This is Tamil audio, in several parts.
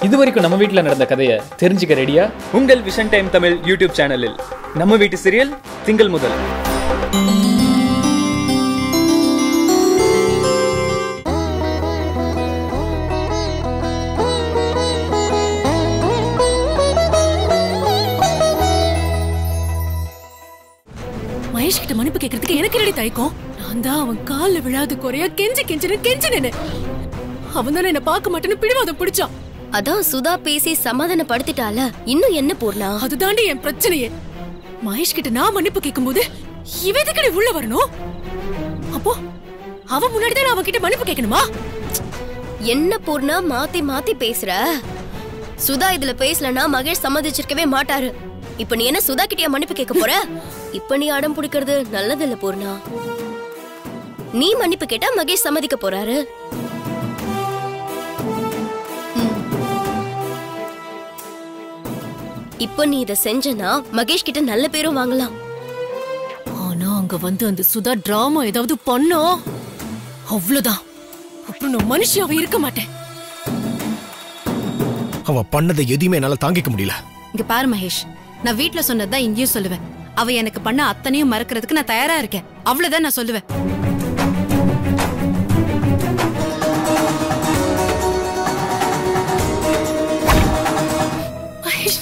இது வரைக்கும் நம்ம வீட்டில் நடந்த கதையை தெரிஞ்சுக்க ரெடியா உங்கள் விஷன் டைம் தமிழ் யூடியூப் சேனலில் நம்ம வீட்டு சீரியல் திங்கள் முதல் மகேஷ் கிட்ட மன்னிப்பு கேட்கறதுக்கு எனக்கு என்னடி தயக்கம் நான் தான் அவன் கால்ல விழாது குறையா கெஞ்சி கெஞ்சினு கெஞ்சி நின்னு அவன் தானே என்ன பார்க்க மாட்டேன்னு பிடிவாதம் பிடிச்சான் அதான் சுதா பேசி சமாதானப்படுத்திட்டால இன்னும் என்ன பூர்ணா அதுதாண்டி என் பிரச்சனையே மகேஷ் கிட்ட நான் மன்னிப்பு கேட்கும்போது இவ எதுக்கடி உள்ள வரணும் அப்போ அவன் முன்னாடி தான் அவன் கிட்ட மன்னிப்பு கேட்கணுமா என்ன பூர்ணா மாத்தி மாத்தி பேசுற சுதா இதுல பேசலனா மகேஷ் சம்மதிச்சிருக்கவே மாட்டாரு இப்ப நீ என்ன சுதா கிட்டயா மன்னிப்பு கேட்க போற இப்ப நீ அடம் பிடிக்கிறது நல்லது இல்ல பூர்ணா நீ மன்னிப்பு கேட்டா மகேஷ் சம்மதிக்க போறாரு ம். இப்போ நீ இத செஞ்சனா மகேஷ் கிட்ட நல்ல பேரும் வாங்கலாம் ஆனா அங்க வந்து அந்த சுதா டிராமா ஏதாவது பண்ணோ அவ்வளவுதான் அப்புறம் நான் மனுஷியாவே இருக்க மாட்டேன் அவ பண்ணதை எதையுமே என்னால தாங்கிக்க முடியல இங்க பாரு மகேஷ் நான் வீட்ல சொன்னதுதான் இங்கேயும் சொல்லுவேன் அவ எனக்கு பண்ண அத்தனையும் மறக்கிறதுக்கு நான் தயாரா இருக்கேன் அவ்வளவுதான் நான் சொல்லுவேன் மகேஷ்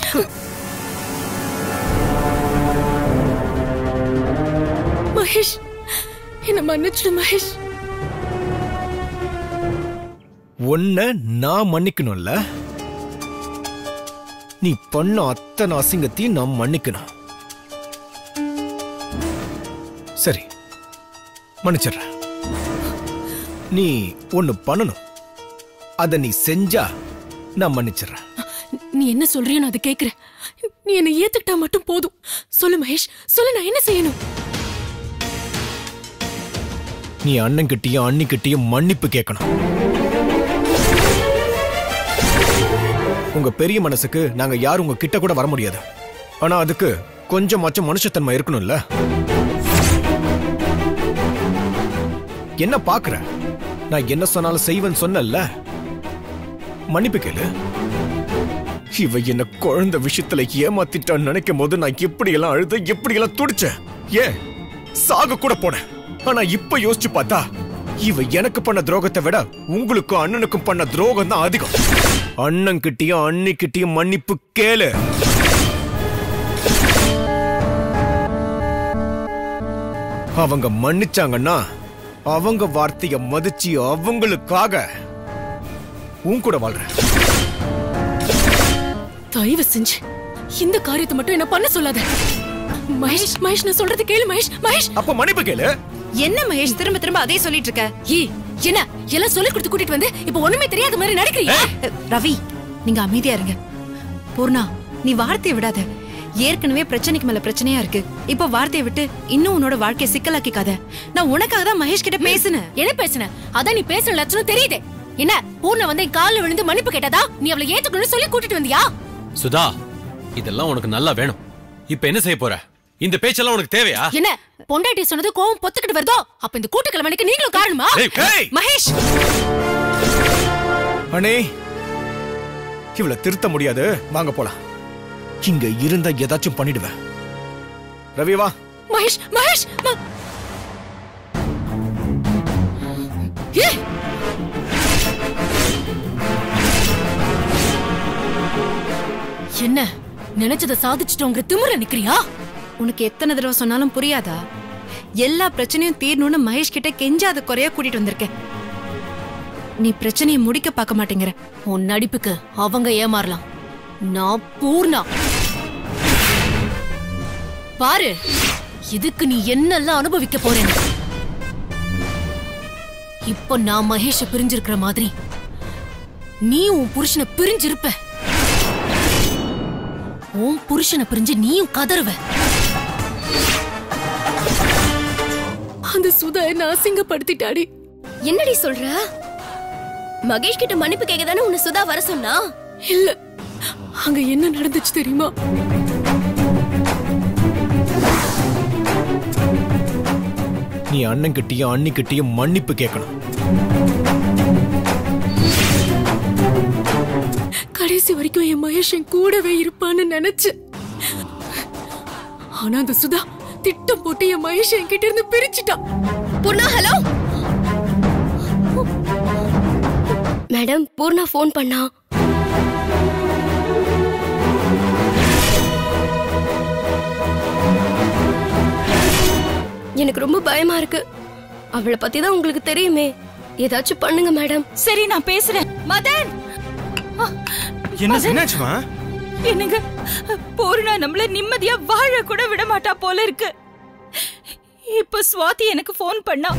மகேஷ் என்ன மன்னிச்சிடு மகேஷ் உன்னை நான் மன்னிக்கணும்ல நீ பண்ண அத்தனை அசிங்கத்தையும் நான் மன்னிக்கணும் சரி மன்னிச்சிடுறேன் நீ ஒன்னு பண்ணணும் அத நீ செஞ்சா நான் மன்னிச்சிடுறேன் நீ என்ன சொல்றியோ நான் அதை கேக்குறேன் நீ என்ன ஏத்துக்கிட்டா மட்டும் போதும் சொல்லு மகேஷ் சொல்லு நான் என்ன செய்யணும் நீ அண்ணன் கிட்டயும் அண்ணி கிட்டயும் மன்னிப்பு கேட்கணும் உங்க பெரிய மனசுக்கு நாங்க யாரும் உங்க கிட்ட கூட வர முடியாது ஆனா அதுக்கு கொஞ்சமாச்சும் மனுஷத்தன்மை இருக்கணும்ல என்ன பாக்குற நான் என்ன சொன்னாலும் செய்வேன் சொன்னல மன்னிப்பு கேளு இவ என்ன குழந்தை விஷயத்துல ஏமாத்திட்டான்னு நினைக்கும் போது நான் எப்படி எல்லாம் அழுத எப்படி எல்லாம் துடிச்சேன் ஏன் சாக கூட போனேன் ஆனா இப்ப யோசிச்சு பார்த்தா இவ எனக்கு பண்ண துரோகத்தை விட உங்களுக்கும் அண்ணனுக்கும் பண்ண துரோகம் தான் அதிகம் அண்ணன் கிட்டயும் அண்ணி கிட்டயும் மன்னிப்பு கேளு அவங்க மன்னிச்சாங்கன்னா அவங்க வார்த்தைய மதிச்சு அவங்களுக்காக உன் கூட வாழ்றேன் தயவு செஞ்சு இந்த காரியத்தை மட்டும் என்ன பண்ண சொல்லாத மகேஷ் மகேஷ் நான் சொல்றது கேளு மகேஷ் மகேஷ் அப்ப மன்னிப்பு கேளு என்ன மகேஷ் திரும்ப திரும்ப அதே சொல்லிட்டு இருக்க ஏய் என்ன எல்லாம் சொல்லி கொடுத்து கூட்டிட்டு வந்து இப்ப ஒண்ணுமே தெரியாத மாதிரி நடக்கிறீங்க அஹ், ரவி நீங்க அமைதியா இருங்க பூர்ணா நீ வார்த்தையை விடாத ஏற்கனவே பிரச்சனைக்கு மேல பிரச்சனையா இருக்கு இப்ப வார்த்தையை விட்டு இன்னும் உன்னோட வாழ்க்கையை சிக்கலாக்கிக்காத நான் உனக்காக தான் மகேஷ் கிட்ட பேசினேன் என்ன பேசுன அதான் நீ பேசுற லட்சணம் தெரியுதே என்ன பூர்ண வந்து என் கால்ல விழுந்து மன்னிப்பு கேட்டதா நீ அவளை ஏத்துக்கணும்னு சொல்லி கூட்டிட்டு வந்தியா சுதா இதெல்லாம் உனக்கு நல்லா வேணும் இப்ப என்ன செய்ய போற இந்த பேச்செல்லாம் உனக்கு தேவையா என்ன பொண்டாட்டி சொன்னது கோவம் பொத்துக்கிட்டு வருதோ அப்ப இந்த கூட்டுக்கிழமைக்கு நீங்களும் காரணமா ஏய், ஏய்! மகேஷ் அண்ணே இவள திருத்த முடியாது வாங்க போலாம் இங்க இருந்தா ஏதாச்சும் பண்ணிடுவேன் ரவி வா மகேஷ் மகேஷ் ம- ஏய்! என்ன நினைச்சத சாதிச்சிட்டோங்கிற திமிர நிக்கிறியா உனக்கு எத்தனை தடவை சொன்னாலும் புரியாதா எல்லா பிரச்சனையும் தீரணும்னு மகேஷ் கிட்ட கெஞ்சாத குறையா கூட்டிட்டு வந்திருக்கேன் நீ பிரச்சனையை முடிக்க பார்க்க மாட்டேங்கிற உன் நடிப்புக்கு அவங்க ஏமாறலாம் நான் பூர்ணா பாரு இதுக்கு நீ என்னெல்லாம் அனுபவிக்க போறேன்னு இப்போ நான் மகேஷ பிரிஞ்சிருக்கிற மாதிரி நீ உன் புருஷனை பிரிஞ்சிருப்ப உன் புருஷனை பிரிஞ்சு நீயும் கதறுவ அந்த சுதா என்ன அசிங்கப்படுத்திட்டாடி என்னடி சொல்ற மகேஷ் கிட்ட மன்னிப்பு கேட்க தானே உன்னை சுதா வர சொன்னா இல்ல அங்க என்ன நடந்துச்சு தெரியுமா நீ அண்ணன் கிட்டயும் அண்ணி கிட்டயும் மன்னிப்பு கேட்கணும் கடைசி வரைக்கும் என் மகேஷ் என் கூடவே இருப்பான்னு நினைச்சு ஆனா அந்த சுதா திட்டம் போட்டு என் மகேஷ் என்கிட்ட இருந்து பிரிச்சுட்டா Poorna hello madam Poorna phone பண்ணா எனக்கு ரொம்ப பயமா இருக்கு அவளை பத்தி தான் உங்களுக்கு தெரியுமே ஏதாச்சும் பண்ணுங்க மேடம் சரி நான் பேசுறேன் மதன் என்ன என்னாச்சுமா என்னங்க பூர்ணா நம்மள நிம்மதியா வாழ கூட விட மாட்டா போல இருக்கு இப்ப சுவாதி எனக்கு ஃபோன் பண்ணா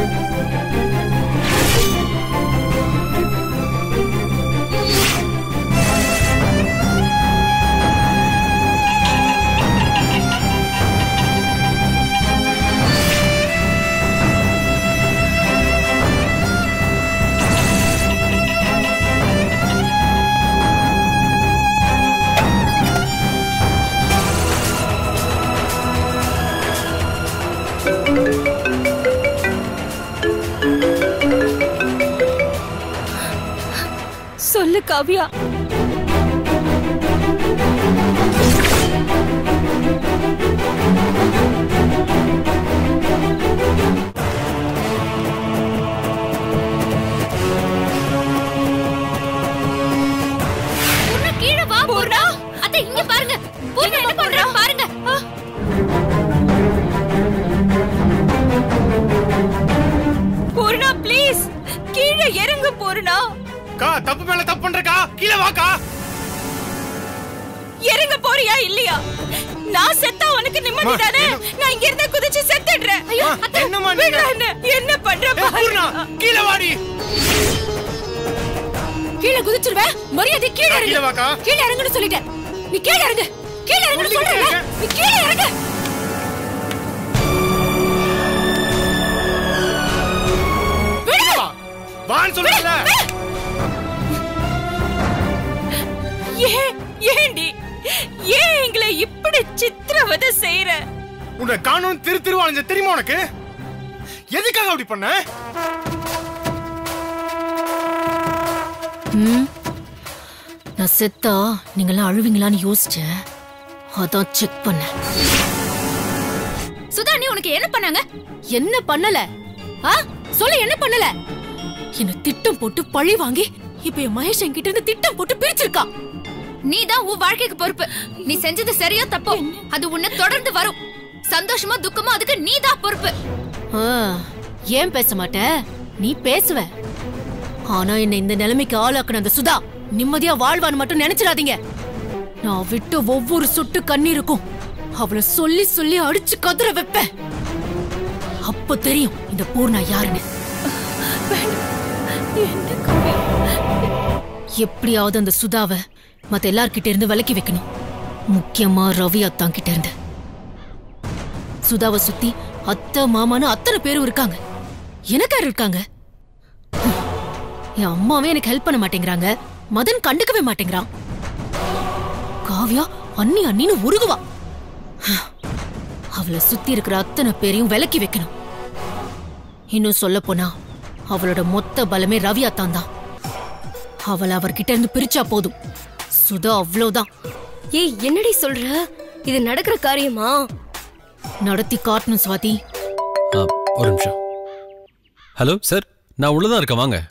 சொல்லு காவ்யா கீழே வா பூர்ணா அத்தை இங்க பாருங்க பூர்ணா என்ன பண்றான்னு பாருங்க பூர்ணா ப்ளீஸ் கீழே இறங்கு பூர்ணா கா தப்பு மேல தப்பு பண்றக்கா கீழே வாக்கா இறங்க போறியா இல்லையா நான் செத்தா உனக்கு நிம்மதி அம்மா, தானே என்ன- நான் இங்க இருந்து குதிச்சு செத்துடுறேன் ஐயோ அம்மா, என்னம்மா நீங்க? விடுறா என்ன. என்ன பண்ற பூர்ணா பாரு கீழே வாடி கீழே குதிச்சிருவேன் மரியாதை கீழே கீழே இறங்கு வாக்கா கீழே இறங்குன்னு சொல்லிட்டேன் நீ கீழே இறங்கு கீழே இறங்குன்னு சொல்லிக்கிட்டே சொல்றேன் இருக்கேன். நீ கீழே இறங்கு விடு வா வான்னு சொல்றல ஏன் ஏண்டி ஏன் எங்களை இப்படி சித்திரவதை செய்யற உன்னை காணும் திரு திருவாளஞ்ச தெரியுமா உனக்கு எதுக்காக அப்படி பண்ண நான் செத்தா நீங்களாம் அழுவீங்களான்னு யோசிச்சேன் அதான் செக் பண்ணேன் சுதா நீ உனக்கு என்ன பண்ணாங்க என்ன பண்ணல ஆ சொல்லு என்ன பண்ணல என்ன திட்டம் போட்டு பழி வாங்கி இப்ப என் மகேஷ் என்கிட்ட இருந்து திட்டம் போட்டு பிரிச்சிருக்கா நீ தான் உன் வாழ்க்கைக்கு பொறுப்பு நீ செஞ்சது சரியா தப்போ அது உன்னை தொடர்ந்து வரும் சந்தோஷமா துக்கமா அதுக்கு நீ தான் பொறுப்பு ஆ, ஏன் பேச மாட்ட நீ பேசுவ ஆனா என்ன இந்த நிலைமைக்கு ஆளாக்குன அந்த சுதா நிம்மதியா வாழ்வான்னு மட்டும் நினைச்சிடாதீங்க நான் விட்டு ஒவ்வொரு சொட்டு கண்ணீருக்கும் அவளை சொல்லி சொல்லி அடிச்சு கதற வைப்பேன் அப்ப தெரியும் இந்த பூர்ணா யாருன்னு எப்படியாவது அந்த சுதாவை மத்த எல்லார்கிட்ட இருந்து விலக்கி வைக்கணும் முக்கியமா ரவி அத்தான் கிட்ட இருந்து சுதாவை சுத்தி அத்தை மாமான்னு அத்தனை பேரும் இருக்காங்க எனக்கு யார் இருக்காங்க ஹம். என் அம்மாவே எனக்கு ஹெல்ப் பண்ண மாட்டேங்கிறாங்க மதன் கண்டுக்கவே மாட்டேங்கிறான் காவ்யா அண்ணி அண்ணின்னு உருகுவா ஹம். அவளை சுத்தி இருக்கிற அத்தனை பேரையும் விலக்கி வைக்கணும் இன்னும் சொல்ல போனா அவளோட மொத்த பலமே ரவி அத்தான் தான் அவளை அவர்கிட்ட இருந்து பிரிச்சா போதும் சுதா அவ்வளவுதான் ஏய் என்னடி சொல்ற இது நடக்கிற காரியமா நடத்தி காட்டணும் சுவாதி ஆ, ஒரு நிமிஷம் ஹலோ சார் நான் உள்ளதான் இருக்கேன் வாங்க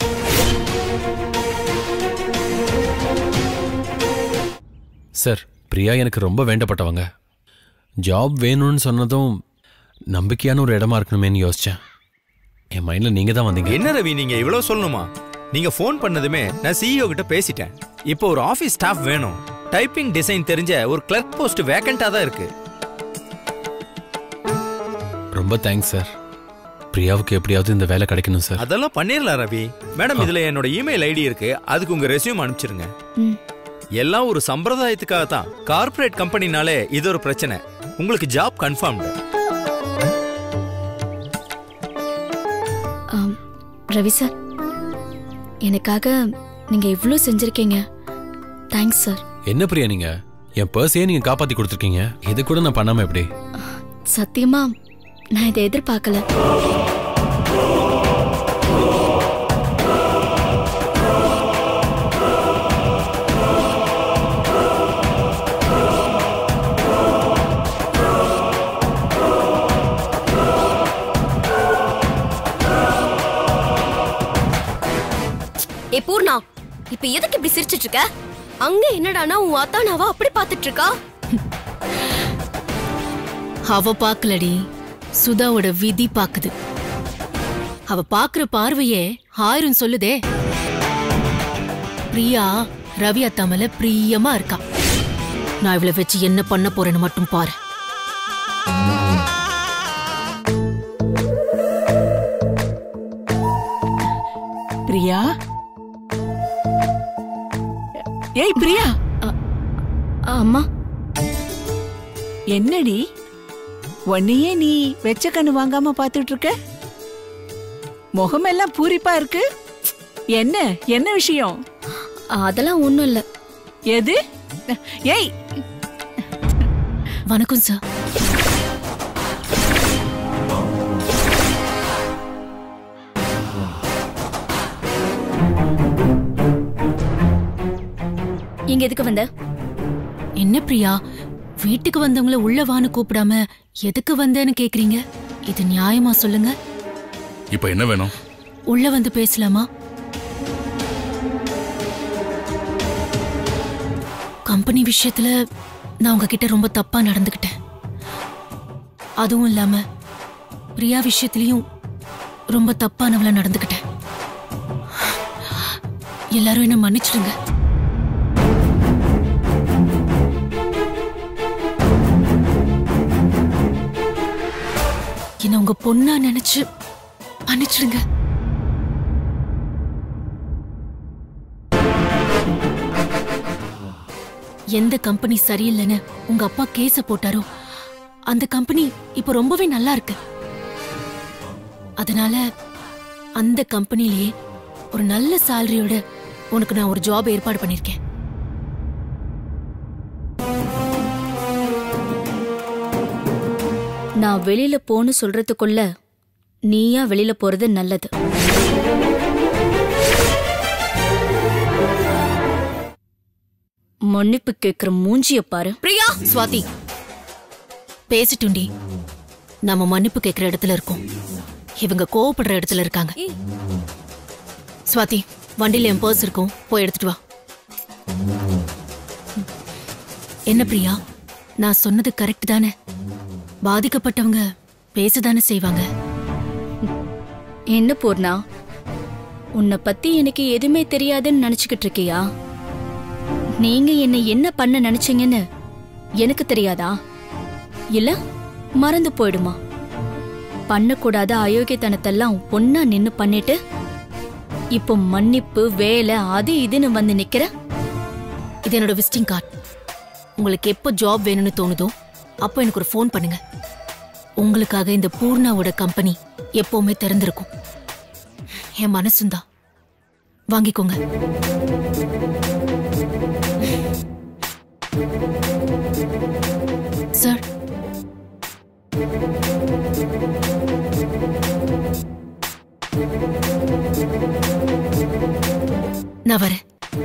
சார் பிரியா எனக்கு ரொம்ப வேண்டப்பட்டவங்க ஜாப் வேணும்னு சொன்னதும் நம்பிக்கையான ஒரு இடமா இருக்கணுமேன்னு யோசிச்சேன் என் மைண்ட்ல நீங்க தான் வந்தீங்க என்ன ரவி நீங்க இவ்வளவு சொல்லணுமா நீங்க ஃபோன் பண்ணதுமே நான் சிஇஓ கிட்ட பேசிட்டேன் இப்போ ஒரு ஆபீஸ் ஸ்டாஃப் வேணும் டைப்பிங் டிசைன் தெரிஞ்ச ஒரு கிளர்க் போஸ்ட் வேக்கண்டா தான் இருக்கு ரொம்ப தேங்க்ஸ் சார் பிரியாவுக்கு எப்படியாவது இந்த வேலை கிடைக்கணும் சார் அதெல்லாம் பண்ணிடலாம் ரவி மேடம் இதுல என்னோட இமெயில் ஐடி இருக்கு அதுக்கு உங்க ரெஸ்யூம் அனுப்பிச்சிருங்க எல்லாம் ஒரு சம்பிரதாயத்துக்காக தான் கார்ப்பரேட் கம்பெனினாலே இது ஒரு பிரச்சனை உங்களுக்கு ஜாப் கன்ஃபார்ம்டு ஆம், ரவி சார் எனக்காக நீங்க இவ்ளோ செஞ்சிருக்கீங்க தேங்க்ஸ் சார் என்ன பிரியா நீங்க என் பர்ஸையே நீங்க காப்பாத்தி கொடுத்துருக்கீங்க இது கூட நான் பண்ணாம எப்படி சத்தியமா நான் இதை எதிர்பார்க்கல ஏ பூர்ணா இப்ப எதுக்கு இப்படி சிரிச்சிட்டு இருக்க அங்க என்னடானா உன் அத்தானாவா அப்படி பாத்துட்டு இருக்கா அவ பாக்கலடி சுதாவோட விதி பாக்குது அவ பாக்குற பார்வையே ஆயிரம் சொல்லுதே பிரியா ரவி அத்தா மேல பிரியமா இருக்கா நான் இவளை வச்சு என்ன பண்ண போறேன்னு மட்டும் பாரு பிரியா ஏய் பிரியா அம்மா என்னடி உன்னையே நீ வெச்ச கண்ணு வாங்காம பாத்துட்டு இருக்க முகமெல்லாம் பூரிப்பா இருக்கு என்ன என்ன விஷயம் அதெல்லாம் ஒண்ணும் இல்ல எது ஏய் வணக்கம் சார் இங்க எதுக்கு வந்த என்ன பிரியா வீட்டுக்கு வந்தவங்கள உள்ள வான்னு கூப்பிடாம எதுக்கு வந்தேன்னு கேக்குறீங்க இது நியாயமா சொல்லுங்க இப்போ என்ன வேணும் உள்ள வந்து பேசலாமா கம்பெனி விஷயத்துல நான் உங்ககிட்ட ரொம்ப தப்பா நடந்துக்கிட்டேன் அதுவும் இல்லாம பிரியா விஷயத்திலயும் ரொம்ப தப்பானவளா நடந்துக்கிட்டேன் எல்லாரும் என்ன மன்னிச்சிடுங்க என்ன உங்க பொண்ணா நினைச்சு மன்னிச்சிடுங்க எந்த கம்பெனி சரியில்லைன்னு உங்க அப்பா கேஸ போட்டாரோ அந்த கம்பெனி இப்போ ரொம்பவே நல்லா இருக்கு அதனால அந்த கம்பெனிலேயே ஒரு நல்ல சேலரியோட உனக்கு நான் ஒரு ஜாப் ஏற்பாடு பண்ணிருக்கேன் நான் வெளியில போன்னு சொல்றதுக்குள்ள நீயா வெளியில போறது நல்லது மன்னிப்பு கேக்குற மூஞ்சிய பாரு பிரியா சுவாதி பேசிட்டுண்டி நம்ம மன்னிப்பு கேட்கிற இடத்துல இருக்கோம் இவங்க கோவப்படுற இடத்துல இருக்காங்க சுவாதி வண்டியில என் பர்ஸ் இருக்கும் போய் எடுத்துட்டு வா என்ன பிரியா நான் சொன்னது கரெக்ட் தானே பாதிக்கப்பட்டவங்க பேசதானே செய்வாங்க என்ன பூர்ணா உன்னை பத்தி எனக்கு எதுவுமே தெரியாதுன்னு நினைச்சுக்கிட்டு இருக்கியா நீங்க என்ன என்ன பண்ண நினைச்சீங்கன்னு எனக்கு தெரியாதா இல்ல மறந்து போயிடுமா பண்ணக்கூடாத அயோக்கியத்தனத்தெல்லாம் ஒன்னா நின்னு பண்ணிட்டு இப்போ மன்னிப்பு வேலை அது இதுன்னு வந்து நிக்கிற இது என்னோட விசிட்டிங் கார்டு உங்களுக்கு எப்போ ஜாப் வேணும்னு தோணுதோ அப்போ எனக்கு ஒரு ஃபோன் பண்ணுங்க உங்களுக்காக இந்த பூர்ணாவோட கம்பெனி எப்பவுமே திறந்திருக்கும் என் மனசுந்தான் வாங்கிக்கோங்க சார் நான் வரேன்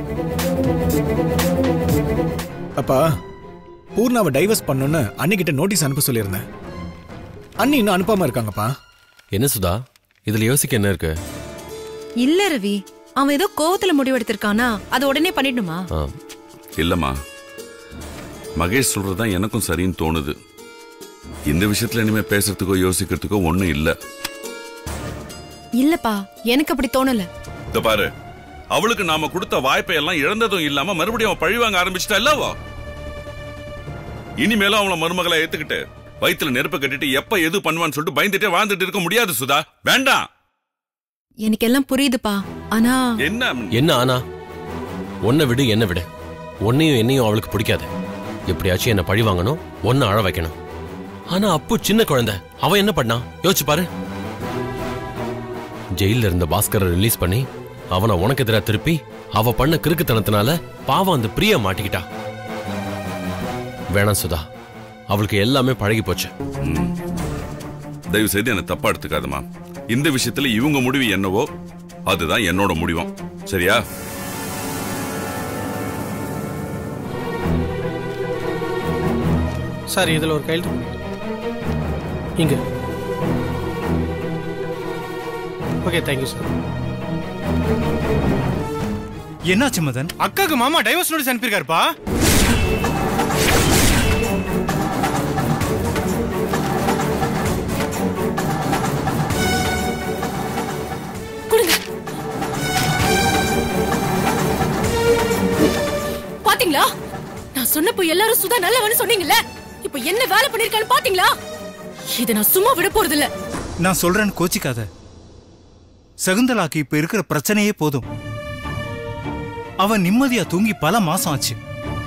அப்பா பூர்ணாவை டைவர்ஸ் பண்ணணும்னு அன்னிக்கிட்ட நோட்டீஸ் அனுப்ப சொல்லியிருந்தேன் அண்ணி இன்னும் அனுப்பாம இருக்காங்கப்பா என்ன சுதா இதுல யோசிக்க என்ன இருக்கு இல்ல ரவி அவன் ஏதோ கோவத்துல முடிவெடுத்திருக்கானா அது உடனே பண்ணிடணுமா ஆ, இல்லம்மா மகேஷ் சொல்றதுதான் எனக்கும் சரின்னு தோணுது இந்த விஷயத்துல இனிமே பேசுறதுக்கோ யோசிக்கிறதுக்கோ ஒண்ணும் இல்ல இல்லப்பா எனக்கு அப்படி தோணல இந்த பாரு அவளுக்கு நாம கொடுத்த வாய்ப்பை எல்லாம் இழந்ததும் இல்லாம மறுபடியும் அவன் பழிவாங்க ஆரம்பிச்சிட்டா இல்லவா இனிமேலும் அவளை மருமகளை ஏத்துக்கிட்டு வயித்துல நெருப்ப கட்டிட்டு எப்ப எது பண்ணுவான்னு சொல்லிட்டு பயந்துட்டே வாழ்ந்துட்டு இருக்க முடியாது சுதா வேண்டாம் எனக்கு எல்லாம் புரியுதுப்பா ஆனா என்ன என்ன ஆனா உன்னை விடு என்ன விடு உன்னையும் என்னையும் அவளுக்கு பிடிக்காது எப்படியாச்சும் என்ன பழி வாங்கணும் ஒன்னு அழ வைக்கணும் ஆனா அப்பு சின்ன குழந்தை அவன் என்ன பண்ணா யோசிச்சு பாரு ஜெயில இருந்த பாஸ்கரை ரிலீஸ் பண்ணி அவனை உனக்கு எதிரா திருப்பி அவ பண்ண கிறுக்குத்தனத்தினால பாவம் அந்த பிரியா மாட்டிக்கிட்டா வேணாம் சுதா அவளுக்கு எல்லாமே பழகி போச்சு தயவு செய்து என்ன தப்பா எடுத்துக்காதம்மா இந்த விஷயத்துல இவங்க முடிவு என்னவோ அதுதான் என்னோட முடிவும் சரியா சார் இதில் ஒரு கையெழுத்து இங்கே ஓகே தேங்க்யூ சார் என்னாச்சு மதன் அக்காக்கு மாமா டைவர்ஸ் நோட்டீஸ் அனுப்பியிருக்காருப்பா பாத்தீங்களா நான் சொன்னப்போ எல்லாரும் சுதா நல்லவன்னு சொன்னீங்கல்ல இப்ப என்ன வேலை பண்ணிருக்கான்னு பாத்தீங்களா இத நான் சும்மா விட போறது இல்ல நான் சொல்றேன்னு கோச்சிக்காத சகுந்தலாக்கு இப்ப இருக்கிற பிரச்சனையே போதும் அவ நிம்மதியா தூங்கி பல மாசம் ஆச்சு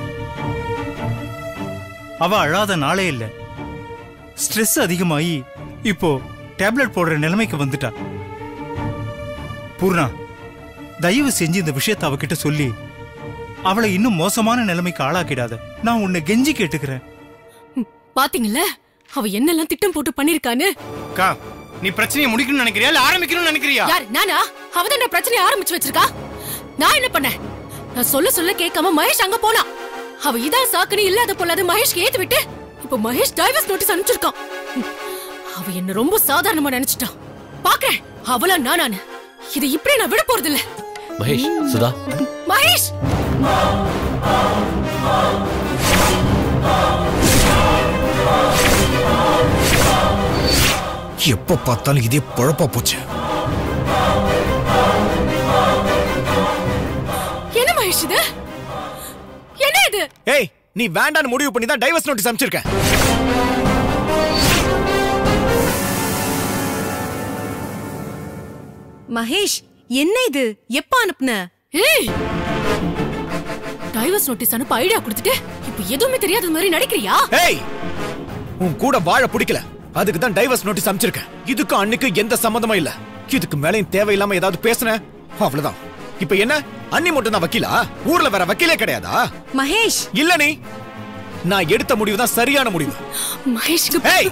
அவ அழாத நாளே இல்ல ஸ்ட்ரெஸ் அதிகமாகி இப்போ டேப்லெட் போடுற நிலைமைக்கு வந்துட்டா பூர்ணா தயவு செஞ்சு இந்த விஷயத்தை அவகிட்ட சொல்லி அவளை இன்னும் மோசமான நிலைமைக்கு ஆளாக்கிடாத நான் உன்னை கெஞ்சி கேட்டுக்கிறேன் பாத்தீங்கல்ல அவ என்னெல்லாம் திட்டம் போட்டு பண்ணிருக்கான்னு அக்கா நீ பிரச்சனையை முடிக்கணும்னு நினைக்கிறியா இல்ல ஆரம்பிக்கணும்னு நினைக்கிறியா யார் நானா அவதான் இந்த பிரச்சனையை ஆரம்பிச்சு வச்சிருக்கா நான் என்ன பண்ணேன் நான் சொல்ல சொல்ல கேட்காம மகேஷ் அங்க போனா அவ இதான் சாக்குன்னு இல்லாத பொல்லாத மகேஷ்க்கு ஏத்து விட்டு இப்ப மகேஷ் டைவர்ஸ் நோட்டீஸ் அனுப்பிச்சிருக்கான் ம். அவ என்ன ரொம்ப சாதாரணமா நினைச்சிட்டான் பாக்குறேன் அவளா நானானு இதை இப்படியே நான் விட போறது இல்ல மகேஷ் சுதா மகேஷ் எப்ப பார்த்தாலும் இதே பொழப்பா போச்சு என்ன மகேஷ் இது என்ன இது ஏய் நீ வேண்டான்னு முடிவு பண்ணி தான் டைவர்ஸ் நோட்டீஸ் அனுப்பிச்சிருக்க மகேஷ் என்ன இது எப்ப அனுப்புன ஏய் டைவர்ஸ் நோட்டீஸ் அனுப்ப ஐடியா கொடுத்துட்டு இப்ப எதுவுமே தெரியாத மாதிரி நடிக்கிறியா ஏய் உன் கூட வாழ பிடிக்கல அதுக்கு தான் டைவர்ஸ் நோட்டீஸ் அனுப்பிச்சிருக்கேன் இதுக்கு அன்னைக்கு எந்த சம்மந்தமும் இல்ல இதுக்கு மேலயும் தேவையில்லாம ஏதாவது பேசுன அவ்வளவுதான் இப்ப என்ன அண்ணி மட்டும் தான் வக்கீலா ஊர்ல வேற வக்கீலே கிடையாதா மகேஷ் இல்ல நீ நான் எடுத்த முடிவு தான் சரியான முடிவு மகேஷ்க்கு ஏய்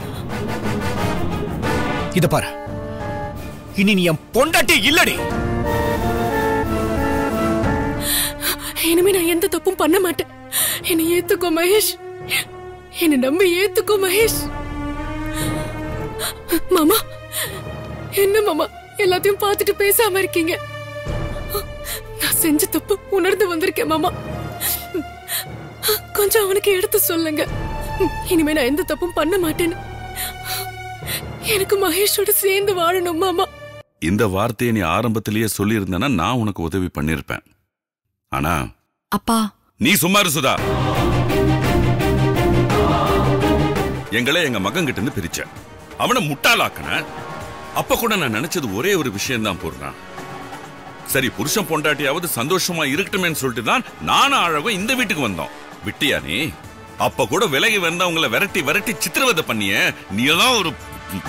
இத பாரு இனி நீ என் பொண்டாட்டி இல்லடி இனிமே நான் எந்த தப்பும் பண்ண மாட்டேன் என்னை ஏத்துக்கோ மகேஷ் என்னை நம்பி ஏத்துக்கோ மகேஷ் மாமா என்ன மாமா எல்லாத்தையும் பார்த்துட்டு பேசாம இருக்கீங்க நான் செஞ்ச தப்பு உணர்ந்து வந்திருக்கேன் மாமா கொஞ்சம் அவனுக்கு எடுத்து சொல்லுங்க இனிமே நான் எந்த தப்பும் பண்ண மாட்டேன்னு எனக்கு மகேஷோட சேர்ந்து வாழணும் மாமா இந்த வார்த்தையை நீ ஆரம்பத்திலேயே சொல்லியிருந்தேன்னா நான் உனக்கு உதவி பண்ணிருப்பேன் ஆனா அப்பா நீ சும்மா இரு சுதா எங்களை எங்க மகன் கிட்ட இருந்து பிரிச்ச அவனை முட்டாளாக்குன அப்ப கூட நான் நினைச்சது ஒரே ஒரு விஷயம் தான் பூர்ணா சரி புருஷன் பொண்டாட்டியாவது சந்தோஷமா இருக்கட்டுமேன்னு சொல்லிட்டு தான் நானும் அழகும் இந்த வீட்டுக்கு வந்தோம் விட்டியா நீ அப்ப கூட விலகி வந்தவங்களை விரட்டி விரட்டி சித்திரவதை பண்ணிய நீ எல்லாம் ஒரு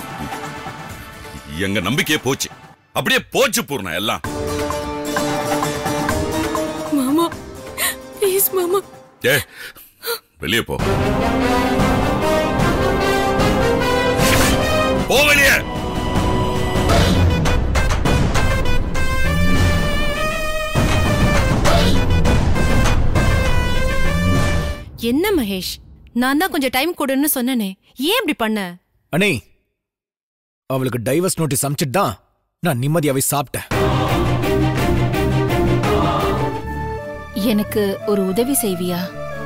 எங்க நம்பிக்கையே போச்சு அப்படியே போச்சு பூர்ணா எல்லாம் மாமா ப்ளீஸ் மாமா ஏ வெளியே போ போ வெளியே என்ன மகேஷ் நான் தான் கொஞ்சம் டைம் கொடுன்னு சொன்னனே ஏன் இப்படி பண்ண அண்ணே அவளுக்கு டைவர்ஸ் நோட்டீஸ் அனுப்பிச்சிட்டு தான் நான் நிம்மதியாவே சாப்பிட்டேன் எனக்கு ஒரு உதவி செய்வியா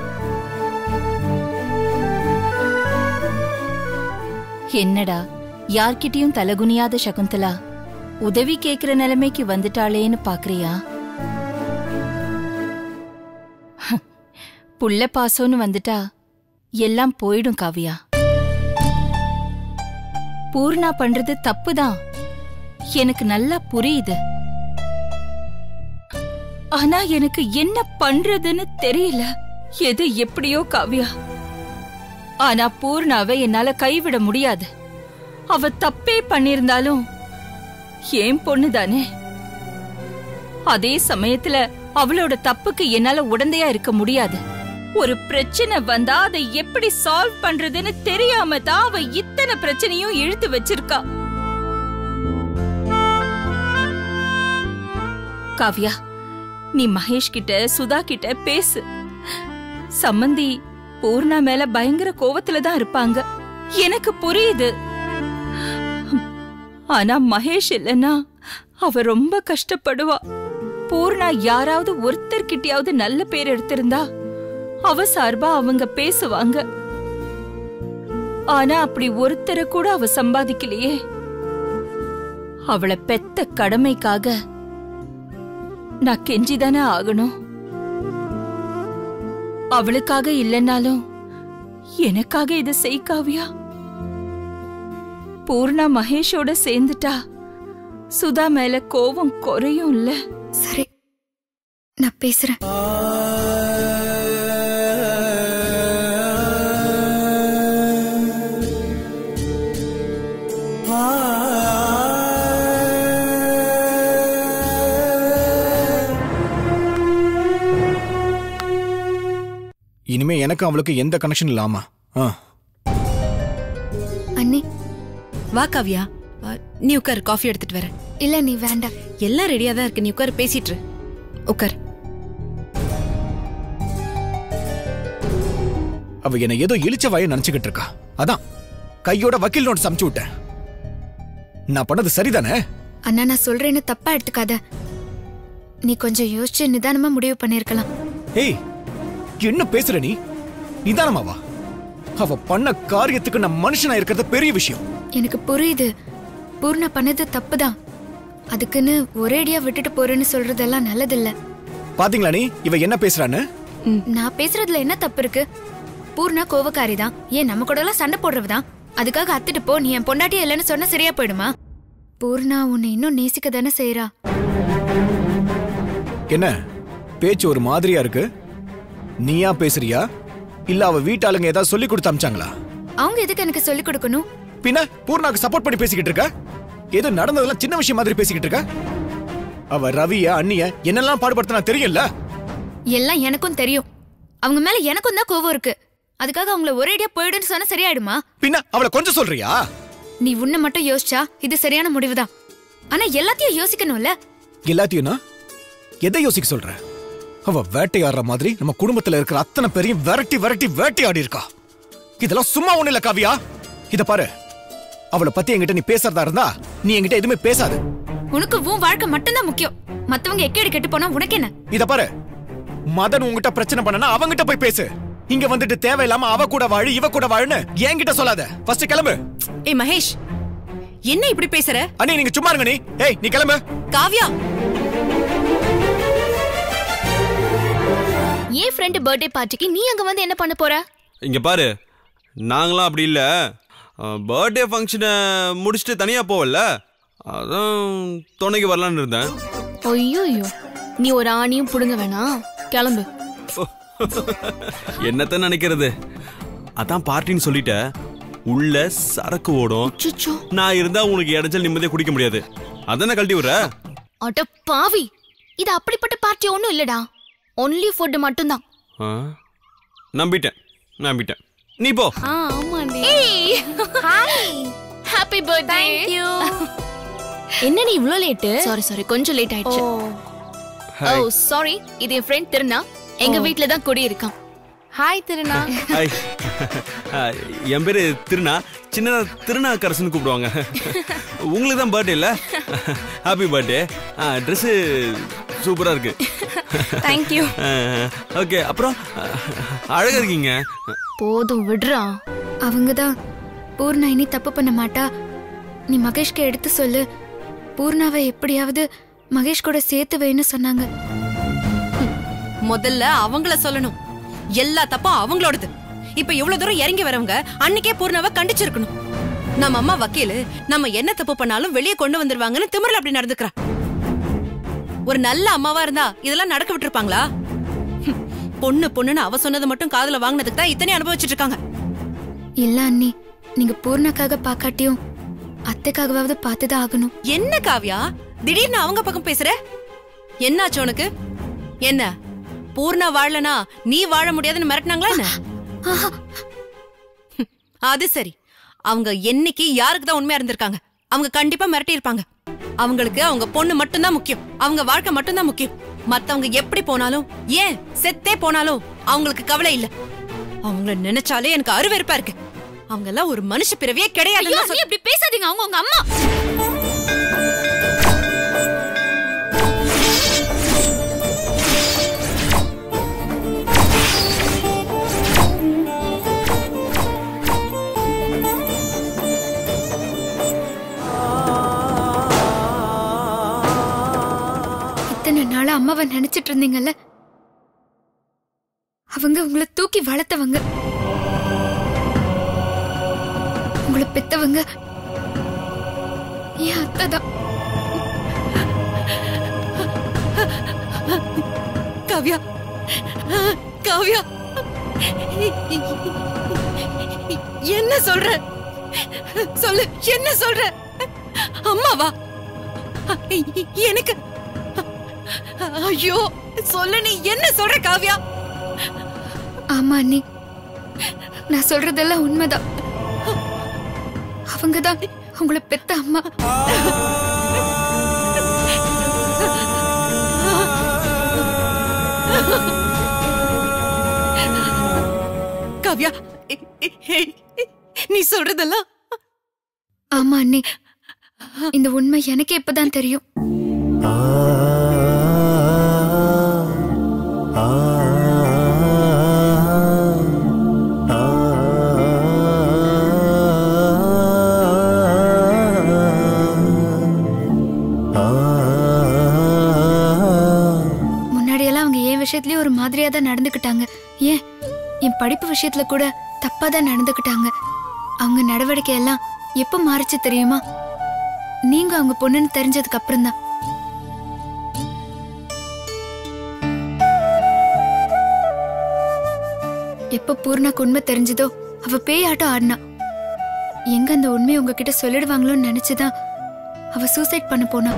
என்னடா யார்கிட்டயும் தலகுனியாத சகுந்தலா உதவி கேக்குற நிலைமைக்கு வந்துட்டாளேன்னு பாக்குறியா புள்ள பாசம்னு வந்துட்டா எல்லாம் போயிடும் காவியா பூர்ணா பண்றது தப்புதான் எனக்கு நல்லா புரியுது ஆனா எனக்கு என்ன பண்றதுன்னு தெரியல எது எப்படியோ காவியா ஆனா பூர்ணாவை என்னால கைவிட முடியாது அவ தப்பே பண்ணிருந்தாலும் ஏன் பொண்ணுதானே அதே சமயத்துல அவளோட தப்புக்கு என்னால உடந்தையா இருக்க முடியாது ஒரு பிரச்சனை வந்தா அதை எப்படி சால்வ் பண்றதுன்னு தெரியாம தான் அவ இத்தனை பிரச்சனையும் இழுத்து வச்சிருக்கா காவ்யா நீ மகேஷ் கிட்ட சுதா கிட்ட பேசு சம்மந்தி பூர்ணா மேல பயங்கர கோவத்துல தான் இருப்பாங்க எனக்கு புரியுது ஆனா மகேஷ் இல்லனா அவ ரொம்ப கஷ்டப்படுவா பூர்ணா யாராவது ஒருத்தர்கிட்டயாவது நல்ல பேர் எடுத்திருந்தா அவ சார்பா அவங்க பேசுவாங்க ஆனா அப்படி ஒருத்தரை கூட அவ சம்பாதிக்கலையே அவளை பெத்த கடமைக்காக நான் கெஞ்சிதானே ஆகணும் அவளுக்காக இல்லைன்னாலும் எனக்காக இதை செய் காவியா பூர்ணா மகேஷோட சேர்ந்துட்டா சுதா மேல கோவம் குறையும் இல்ல சரி நான் பேசுறேன் இனிமே எனக்கு அவளுக்கு எந்த கனெக்ஷன் இல்லாமா ஆ அண்ணி வா காவியா அ, நீ உட்கார் காஃபி எடுத்துட்டு வரேன் இல்ல நீ வேண்டாம் எல்லாம் ரெடியா தான் இருக்கு நீ உட்கார் பேசிட்டு இரு. உட்கார் அவ என்ன ஏதோ இழிச்ச வாய நினைச்சுக்கிட்டு இருக்கா அதான் கையோட வக்கீல் நோட் சமைச்சு விட்டேன் நான் பண்ணது சரிதானே அண்ணா நான் சொல்றேன்னு தப்பா எடுத்துக்காத நீ கொஞ்சம் யோசிச்சு நிதானமா முடிவு பண்ணிருக்கலாம் ஏய் என்ன பேசுற நீ நிதானமாவா அவ பண்ண காரியத்துக்கு நான் மனுஷனா இருக்கிறது பெரிய விஷயம் எனக்கு புரியுது பூர்ணா பண்ணது தப்புதான் அதுக்குன்னு ஒரேடியா விட்டுட்டு போறேன்னு சொல்றதெல்லாம் நல்லதில்ல பாத்தீங்களா நீ இவ என்ன பேசுறான்னு நான் பேசுறதுல என்ன தப்பு இருக்கு பூர்ணா கோவக்காரி தான் ஏன் நம்ம கூட எல்லாம் சண்டை போடுறவதான் அதுக்காக அத்துட்டு போ நீ என் பொண்டாட்டியே இல்லைன்னு சொன்னா சரியா போயிடுமா பூர்ணா உன்னை இன்னும் நேசிக்க தானே செய்யறா என்ன பேச்சு ஒரு மாதிரியா இருக்கு நீயா பேசுறியா இல்ல அவ வீட்டாளுங்க ஏதாவது சொல்லி கொடுத்து அமிச்சாங்களா அவங்க எதுக்கு எனக்கு சொல்லிக் கொடுக்கணும் பின்ன பூர்ணாக்கு சப்போர்ட் பண்ணி பேசிக்கிட்டு இருக்க ஏதோ நடந்ததெல்லாம் சின்ன விஷயம் மாதிரி பேசிக்கிட்டு இருக்க அவ ரவிய அண்ணிய என்னெல்லாம் பாடுபடுத்தினா தெரியும்ல எல்லாம் எனக்கும் தெரியும் அவங்க மேல எனக்கும் தான் கோவம் இருக்கு அதுக்காக அவங்கள ஒரேடியா போயிடுன்னு சொன்னா சரியாயிடுமா பின்ன அவளை கொஞ்சம் சொல்றியா நீ உன்னை மட்டும் யோசிச்சா இது சரியான முடிவுதான் ஆனா எல்லாத்தையும் யோசிக்கணும்ல எல்லாத்தையும் எதை யோசிக்க சொல்ற அவ வேட்டையாடுற மாதிரி நம்ம குடும்பத்துல இருக்கிற அத்தனை பேரையும் விரட்டி விரட்டி வேட்டையாடி இருக்கா இதெல்லாம் சும்மா ஒண்ணு இல்ல காவியா இத பாரு அவளை பத்தி என்கிட்ட நீ பேசுறதா இருந்தா நீ என்கிட்ட எதுவுமே பேசாத உனக்கு உன் வாழ்க்கை மட்டும்தான் முக்கியம் மத்தவங்க எக்கேடு கெட்டு போனா உனக்கு என்ன இத பாரு மதன் உன்கிட்ட பிரச்சனை பண்ணனா அவங்கிட்ட போய் பேசு இங்க வந்துட்டு தேவையில்லாம அவ கூட வாழு இவ கூட வாழுன்னு என்கிட்ட சொல்லாத ஃபர்ஸ்ட் கிளம்பு ஏய் மகேஷ் என்ன இப்படி பேசுற அண்ணி நீங்க சும்மா இருங்க நீ ஏய் நீ கிளம்பு காவ்யா ஏன் ஃப்ரெண்ட் பர்த்டே பார்ட்டிக்கு நீ அங்க வந்து என்ன பண்ண போற இங்க பாரு நாங்களாம் அப்படி இல்லை பர்த்டே ஃபங்க்ஷனை முடிச்சுட்டு தனியாக போவல்ல அதான் துணைக்கு வரலான்னு இருந்தேன் ஐயோ நீ ஒரு ஆணியும் புடுங்க வேணாம் கிளம்பு என்னத்த நினைக்கிறது அதான் பார்ட்டின்னு சொல்லிட்ட உள்ள சரக்கு ஓடும் நான் இருந்தா உனக்கு இடைஞ்சல் நிம்மதியா குடிக்க முடியாது அதானே கழட்டி விடுற அட பாவி இது அப்படிப்பட்ட பார்ட்டி ஒண்ணும் இல்லடா ஒன்லி ஃபுட் மட்டும்தான் ஆ? நம்பிட்டேன் நம்பிட்டேன் நீ போ ஆ ஆமாண்டி ஏய் hi happy birthday thank you என்ன நீ இவ்ளோ லேட் சாரி சாரி கொஞ்சம் லேட் ஆயிடுச்சு Hi. ஓ சாரி இது என் ஃப்ரெண்ட் திருநா எங்க Oh. வீட்ல தான் குடி இருக்கான் ஹாய் திருநா ஹாய் ஆ, என் பேரு திருநா சின்னதா திருநாக்கரசுன்னு கூப்பிடுவாங்க உங்களுக்கு தான் பர்த்டே இல்ல ஹாப்பி பர்த்டே ட்ரெஸ் சூப்பரா இருக்கு Thank you. ஓகே அப்புறம் ஆ, அழகா இருக்கீங்க போதும் விடுறா அவங்க தான் பூர்ணா இனி தப்பு பண்ண மாட்டா நீ மகேஷ்க்கு எடுத்து சொல்லு பூர்ணாவை எப்படியாவது மகேஷ் கூட சேர்த்து வைன்னு சொன்னாங்க முதல்ல அவங்கள சொல்லணும் எல்லா தப்பும் அவங்களோடது இப்ப இவ்வளவு தூரம் இறங்கி வரவங்க அன்னைக்கே பூர்ணாவை கண்டிச்சிருக்கணும் நம்ம அம்மா வக்கீலு நம்ம என்ன தப்பு பண்ணாலும் வெளியே கொண்டு வந்துருவாங்கன்னு திமிரல அப்படி நடந்துக்கிறா ஒரு நல்ல அம்மாவா இருந்தா இதெல்லாம் நடக்க விட்டுருப்பாங்களா ஹம், பொண்ணு பொண்ணுன்னு அவ சொன்னது மட்டும் காதுல வாங்கினதுக்கு தான் இத்தனை அனுபவிச்சிட்டு இருக்காங்க இல்ல அண்ணி நீங்க பூர்ணாக்காக பாக்காட்டியும் அத்தைக்காகவாவது பார்த்துதான் ஆகணும் என்ன காவ்யா திடீர்னு அவங்க பக்கம் பேசுற என்னாச்சு உனக்கு என்ன பூர்ணா வாழலனா நீ வாழ முடியாதுன்னு மிரட்டினாங்களா என்ன ஹம், அது சரி அவங்க என்னைக்கு யாருக்கு தான் உண்மையா இருந்திருக்காங்க அவங்க கண்டிப்பா மிரட்டி இருப்பாங்க அவங்களுக்கு அவங்க பொண்ணு மட்டும்தான் முக்கியம் அவங்க வாழ்க்கை மட்டும்தான் முக்கியம் மத்தவங்க எப்படி போனாலும் ஏன் செத்தே போனாலும் அவங்களுக்கு கவலை இல்ல அவங்கள நினைச்சாலே எனக்கு அருவெருப்பா இருக்கு அவங்க எல்லாம் ஒரு மனுஷ பிறவியே ஐயோ, கிடையாது நீ இப்படி பேசாதீங்க அவங்க உங்க அம்மா அம்மாவை நினைச்சிட்டு இருந்தீங்கல்ல அவங்க உங்களை தூக்கி வளர்த்தவங்க உங்களை பெத்தவங்க என் அத்தை தான் காவ்யா காவ்யா என்ன சொல்ற சொல்லு என்ன சொல்ற அம்மாவா எனக்கு ஐயோ சொல்லு நீ என்ன சொல்ற காவ்யா ஆமா அண்ணி நான் சொல்றதெல்லாம் உண்மைதான் அவங்க தான் உங்களை பெத்த அம்மா காவ்யா நீ சொல்றதெல்லாம் ஆமா அண்ணி இந்த உண்மை எனக்கே இப்பதான் தெரியும் முன்னாடியெல்லாம் அவங்க என் விஷயத்துலயும் ஒரு மாதிரியா தான் நடந்துக்கிட்டாங்க ஏன் என் படிப்பு விஷயத்துல கூட தப்பா தான் நடந்துக்கிட்டாங்க அவங்க நடவடிக்கை எல்லாம் எப்ப மாறிச்சு தெரியுமா நீங்க அவங்க பொண்ணுன்னு தெரிஞ்சதுக்கு அப்புறம் தான் எப்ப பூர்ணாக்கு உண்மை தெரிஞ்சதோ அவ பேயாட்டம் ஆடினா எங்க அந்த உண்மையை உங்ககிட்ட சொல்லிடுவாங்களோன்னு நினைச்சுதான் அவ சூசைட் பண்ண போனா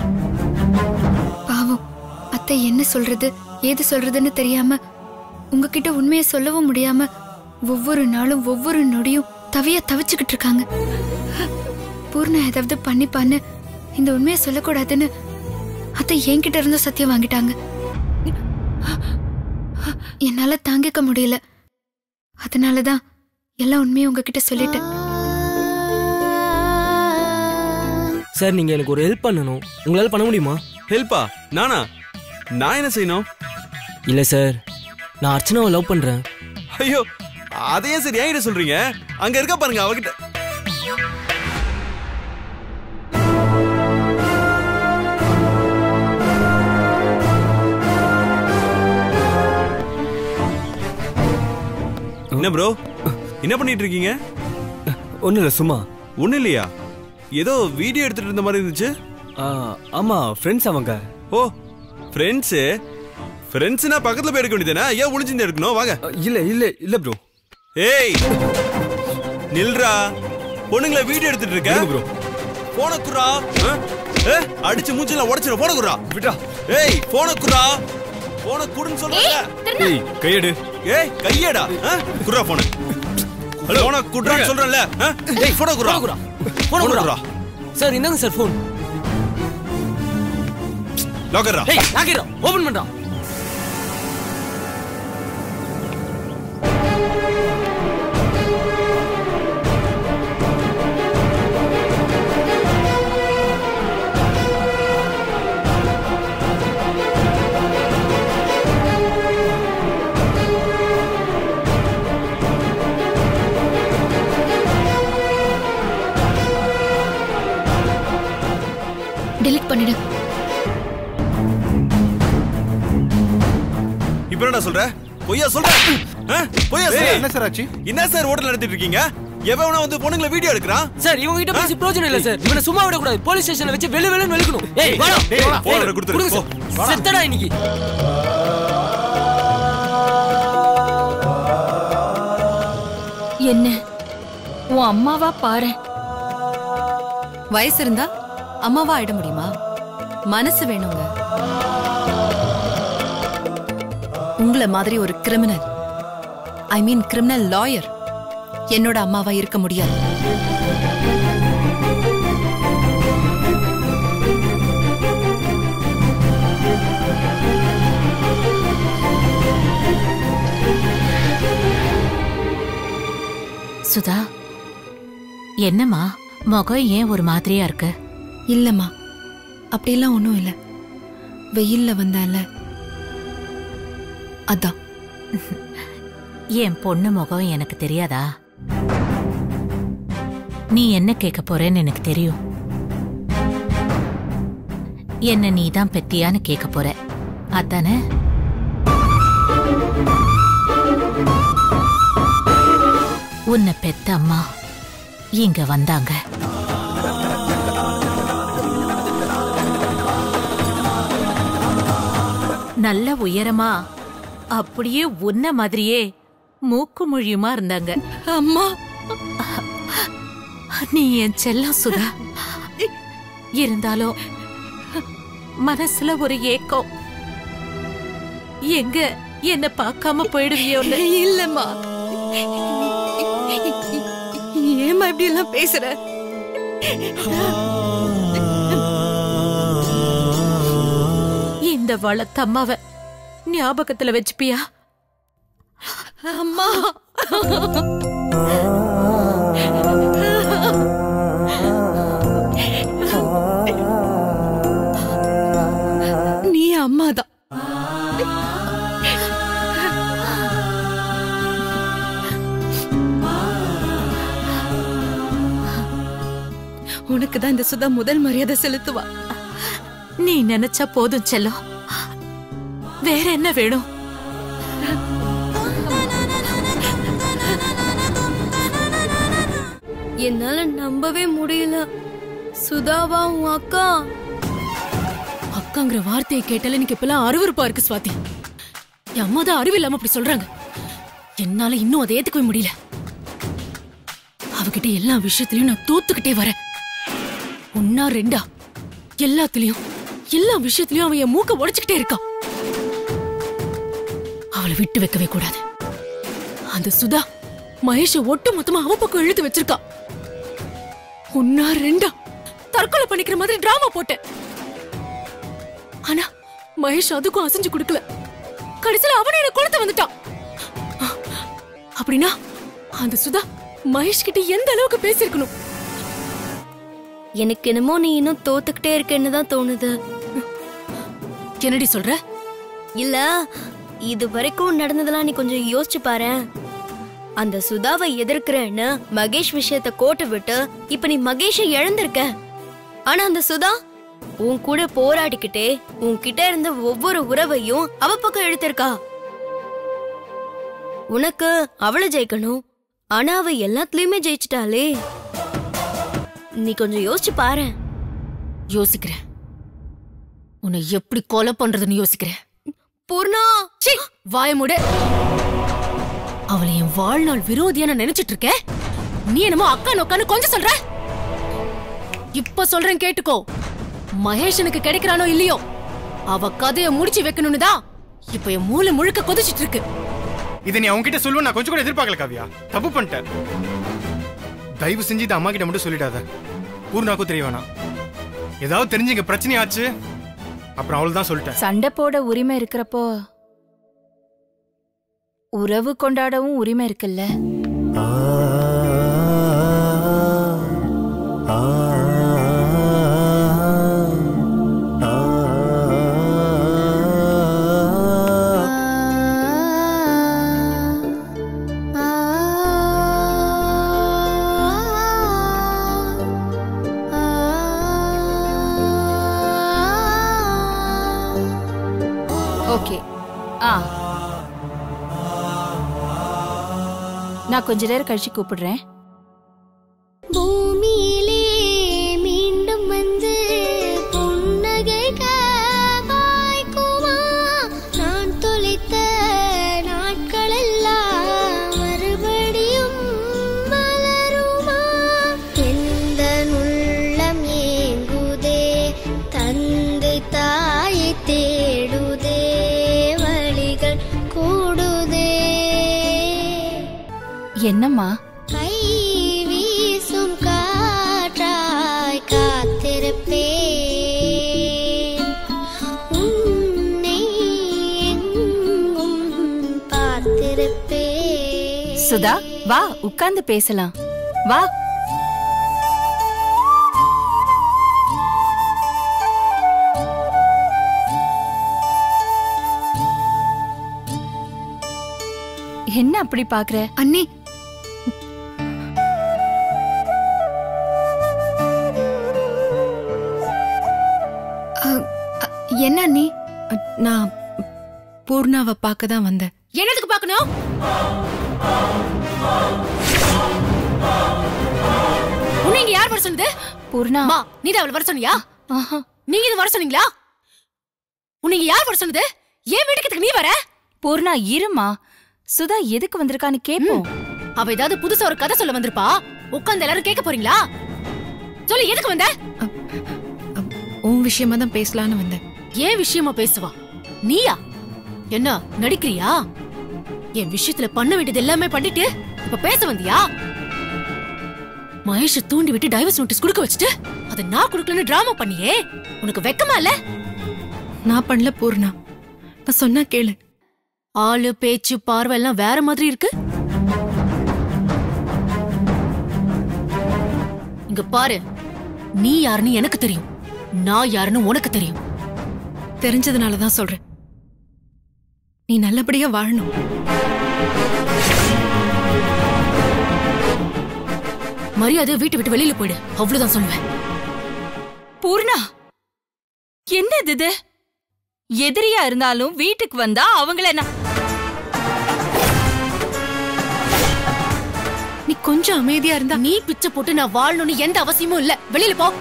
பாவம் அத்தை என்ன சொல்றது ஏது சொல்றதுன்னு தெரியாம உங்ககிட்ட உண்மையை சொல்லவும் முடியாம ஒவ்வொரு நாளும் ஒவ்வொரு நொடியும் தவியா தவிச்சுக்கிட்டு இருக்காங்க பூர்ணா ஏதாவது பண்ணிப்பான்னு இந்த உண்மையை சொல்லக்கூடாதுன்னு அத்தை என்கிட்ட இருந்து சத்தியம் வாங்கிட்டாங்க என்னால தாங்கிக்க முடியல அதனாலதான் எல்லா உண்மையும் உங்ககிட்ட சொல்லிட்டேன் சார் நீங்க எனக்கு ஒரு ஹெல்ப் பண்ணணும் உங்களால பண்ண முடியுமா ஹெல்ப்பா நானா நான் என்ன செய்யணும் இல்ல சார் நான் அர்ச்சனாவை லவ் பண்றேன் ஐயோ அதையே சரி என்கிட்ட சொல்றீங்க அங்க இருக்க பாருங்க அவகிட்ட என்ன ப்ரோ என்ன பண்ணிட்டு இருக்கீங்க ஒன்றும் இல்லை சும்மா ஒன்றும் இல்லையா ஏதோ வீடியோ எடுத்துட்டு இருந்த மாதிரி இருந்துச்சு ஆமா ஃப்ரெண்ட்ஸ் அவங்க ஓ ஃப்ரெண்ட்ஸு ஃப்ரெண்ட்ஸ்னா பக்கத்துல போய் எடுக்க வேண்டியதானே ஏன் ஒளிஞ்சிருந்து எடுக்கணும் வாங்க இல்ல இல்ல இல்ல ப்ரோ ஏய் நில்றா பொண்ணுங்கள வீடியோ எடுத்துட்டு இருக்க ப்ரோ போன குறா ஏ அடிச்சு மூஞ்சில உடைச்சிர போன குறா விட்டா ஏய் போன குறா போன குடுன்னு சொல்றல ஏய் கையெடு ஏய் கையடா குறா போன போன குடுறான்னு சொல்றல ஏய் போன குறா குறா போன குறா சார் இந்தாங்க சார் ஃபோன் லாக்கர்ரா ஏய் லாக்கர்ரா ஓபன் பண்றா டெலீட் பண்ணிடு இப்போ என்னடா சொல்ற பொய்யா சொல்ற ஆ? பொய்யா சொல்ற என்ன சார் ஆச்சு என்ன சார் ஹோட்டல் நடத்திட்டு இருக்கீங்க எவனா வந்து பொண்ணுங்கள வீடியோ எடுக்கிறான் சார் இவங்க கிட்ட பேசி பிரயோஜனம் இல்ல சார் இவனை சும்மா விட கூடாது போலீஸ் ஸ்டேஷன்ல வச்சு வெளிய வெளிய வெளிக்கணும் ஏய் வாடா டேய், வாடா. போன் ஏய், எடுத்து கொடுத்துரு, கொடுங்க போ. சார். செத்தடா இன்னைக்கு என்ன உன் அம்மாவா பாரு வயசு இருந்தா அம்மாவா ஆயிட முடியுமா மனசு வேணுங்க உங்களை மாதிரி ஒரு criminal I mean criminal lawyer என்னோட அம்மாவா இருக்க முடியாது சுதா என்னம்மா முகம் ஏன் ஒரு மாதிரியா இருக்கு இல்லம்மா அப்படிலாம் ஒன்றும் இல்லை வெயில்ல வந்தால அதான் என் பொண்ணு முகம் எனக்கு தெரியாதா நீ என்ன கேட்க போறேன்னு எனக்கு தெரியும் என்ன நீ தான் பெத்தியான்னு கேட்க போற அதானே உன்னை பெத்த அம்மா இங்க வந்தாங்க நல்ல உயரமா அப்படியே உன்ன மாதிரியே மூக்கு மொழியுமா இருந்தாங்க அம்மா நீ என் செல்லம் சுதா இருந்தாலும் மனசுல ஒரு ஏக்கம் எங்க என்ன பார்க்காம போயிடுவியோன்னு இல்லம்மா ஏமா இப்படி எல்லாம் பேசுற இந்த வளத்தம்மாவ ஞாபகத்துல வச்சுப்பியா அம்மா நீ அம்மாதான் உனக்கு தான் இந்த சுதா முதல் மரியாதை செலுத்துவா நீ நினைச்சா போதும் செல்லம் வேற என்ன வேணும் என்னால நம்பவே முடியல சுதாவா உன் அக்கா அக்காங்கிற வார்த்தையை கேட்டாலே எனக்கு இப்பெல்லாம் அருவருப்பா இருக்கு சுவாதி என் அம்மா தான் அறிவு இல்லாம அப்படி சொல்றாங்க என்னால இன்னும் அதை ஏத்துக்கவே முடியல அவகிட்ட எல்லா விஷயத்திலயும் நான் தோத்துக்கிட்டே வரேன் ஒன்னா ரெண்டா எல்லாத்துலயும் எல்லா விஷயத்திலயும் அவன் என் மூக்க உடைச்சுக்கிட்டே இருக்கான் அவளை விட்டு வைக்கவே கூடாது அந்த சுதா மகேஷ ஒட்டு மொத்தமா அவ பக்கம் இழுத்து வச்சிருக்கா ஒன்னா ரெண்டா தற்கொலை பண்ணிக்கிற மாதிரி டிராமா போட்டேன் ஆனா மகேஷ் அதுக்கும் அசைஞ்சு கொடுக்கல கடைசியில அவனே என்ன கொளுத்து வந்துட்டான் அப்படின்னா அந்த சுதா மகேஷ் கிட்ட எந்த அளவுக்கு பேசியிருக்கணும் எனக்கு என்னமோ நீ இன்னும் தோத்துக்கிட்டே இருக்கேன்னு தான் தோணுது என்னடி சொல்ற இல்ல இது வரைக்கும் நடந்ததெல்லாம் நீ கொஞ்சம் யோசிச்சு பாரேன் அந்த சுதாவை எதிர்க்கிறேன்னு மகேஷ் விஷயத்த கோட்டு விட்டு இப்ப நீ மகேஷை இழந்திருக்க ஆனா அந்த சுதா உன் கூட போராடிக்கிட்டே உன்கிட்ட இருந்த ஒவ்வொரு உறவையும் அவ பக்கம் இழுத்திருக்கா உனக்கு அவளை ஜெயிக்கணும் ஆனா அவ எல்லாத்துலயுமே ஜெயிச்சிட்டாளே நீ கொஞ்சம் யோசிச்சு பாரு யோசிக்கிறேன் உன்னை எப்படி கொலை பண்றதுன்னு யோசிக்கிறேன் பூர்ணா வாய மூடு அவளை என் வாழ்நாள் விரோதியா நான் நினைச்சிட்டு இருக்கேன் நீ என்னமோ அக்கா நோக்கான்னு கொஞ்சம் சொல்ற இப்ப சொல்றேன் கேட்டுக்கோ மகேஷனுக்கு கிடைக்கிறானோ இல்லையோ அவ கதைய முடிச்சு வைக்கணும்னு தான் இப்ப என் மூளை முழுக்க கொதிச்சிட்டு இருக்கு இதை நீ அவங்க கிட்ட சொல்லுவேன் நான் கொஞ்சம் கூட எதிர்பார்க்கல காவியா தப்பு பண்ணிட்டேன் தயவு செஞ்சு இதை அம்மா கிட்ட மட்டும் சொல்லிடாத பூர்ணாக்கும் தெரிய வேணாம் ஏதாவது தெரிஞ்சு இங்க பிரச்சனை ஆச்சு அப்புறம் அவள் தான் சொல்லிட்டேன் சண்டை போட உரிமை இருக்கிறப்போ உறவு கொண்டாடவும் உரிமை இருக்குல்ல ஓகே ஆ நான் கொஞ்ச நேரம் கழிச்சு கூப்பிடுறேன் பூமியிலே மீண்டும் வந்து புன்னகைக்க வாய்க்குமா நான் தொலைத்த நாட்களெல்லாம் மறுபடியும் மலருமா எந்த உள்ளம் ஏங்குதே தந்தை தாயை தேடுதே வழிகள் கூடுதே என்னம்மா கை வீசும் காற்றாய் காத்திருப்பேன் உன்னை எங்கும் பார்த்திருப்பேன் சுதா வா உட்கார்ந்து பேசலாம் வா என்ன அப்படி பாக்குற அண்ணி அ, அ, என்ன அண்ணி நான் பூர்ணாவை பார்க்க தான் வந்தேன் என்னதுக்கு பார்க்கணும் உன்னை இங்க யார் வர சொன்னது பூர்ணா மா நீ தான் அவளை வர சொன்னியா நீங்க இது வர சொன்னீங்களா உன்னை இங்க யார் வர சொன்னது ஏன் வீட்டுக்கு நீ வர பூர்ணா இருமா சுதா எதுக்கு வந்திருக்கான்னு கேப்போம் அவ ஏதாவது புதுசா ஒரு கதை சொல்ல வந்திருப்பா உட்கார்ந்து எல்லாரும் கேட்க போறீங்களா சொல்லு எதுக்கு வந்த உன் விஷயமா தான் பேசலான்னு வந்தேன் ஏன் விஷயமா பேசுவா நீயா என்ன நடிக்கிறியா என் விஷயத்துல பண்ண வேண்டியது எல்லாமே பண்ணிட்டு இப்ப பேச வந்தியா மகேஷ தூண்டி விட்டு டைவர்ஸ் நோட்டீஸ் கொடுக்க வச்சுட்டு அதை நான் கொடுக்கலன்னு டிராமா பண்ணியே உனக்கு வெக்கமா இல்ல நான் பண்ணல பூர்ணா நான் சொன்னா கேளு ஆளு பேச்சு பார்வை எல்லாம் வேற மாதிரி இருக்கு இங்க பாரு நீ யாருன்னு எனக்கு தெரியும் நான் யாருன்னு உனக்கு தெரியும் தெரிஞ்சதுனால தான் சொல்றேன் நீ நல்லபடியா வாழணும் மரியாதை வீட்டை விட்டு வெளியில போயிடு அவ்வளவுதான் சொல்லுவேன் பூர்ணா என்னது இது எதிரியா இருந்தாலும் வீட்டுக்கு வந்தா அவங்கள என்ன நீ கொஞ்சம் அமைதியா இருந்தா நீ பிச்சை போட்டு நான் வாழணும்னு எந்த அவசியமும் இல்ல வெளியில போ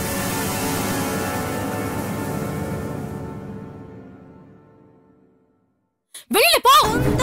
வெளியில போ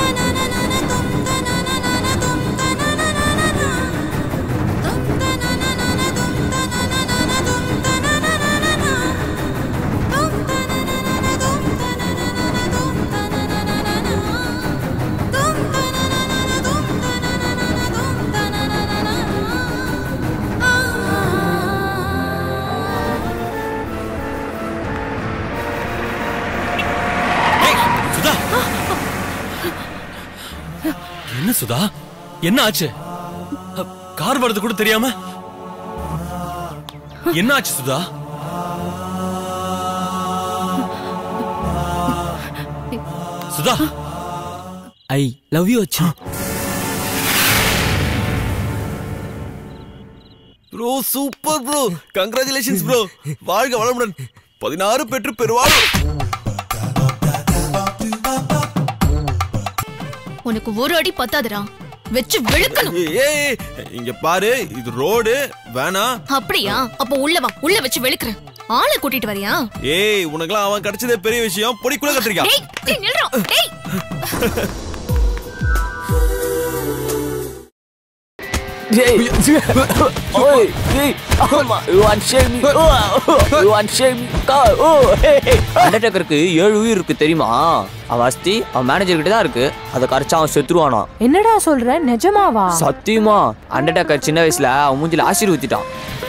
சுதா என்ன சுதா என்ன ஆச்சு அ, கார் வரது கூட தெரியாம என்ன ஆச்சு Sudha Sudha I love you அச்சா bro super bro congratulations bro வாழ்க வளமுடன் பதினாறு பெற்று பெறுவாள் உனக்கு ஒரு அடி பத்தாதுடா வச்சு விழுக்கணும் ஏய் இங்க பாரு இது ரோடு வேணா அப்படியா அப்ப உள்ள வா உள்ள வச்சு வெளுக்குறேன் ஆளை கூட்டிட்டு வரியா ஏய் உனக்கெல்லாம் அவன் கிடைச்சதே பெரிய விஷயம் பொடிக்குள்ள கட்டிருக்கான் டேய் டேய் நில்றா டேய் Hey, oi, hey, ஆமா, you unshame me. Oh, you unshame me. God, oh, hey, hey. அண்டர்டேக்கருக்கு ஏழு உயிர் இருக்கு தெரியுமா அவன் அஸ்தி அவன் மேனேஜர் கிட்ட தான் இருக்கு அதை கரைச்சா அவன் செத்துருவானா என்னடா சொல்ற நிஜமாவா சத்தியமா அண்டர்டேக்கர் சின்ன வயசுல அவன் மூஞ்சில ஆசீர் ஊத்திட்டான்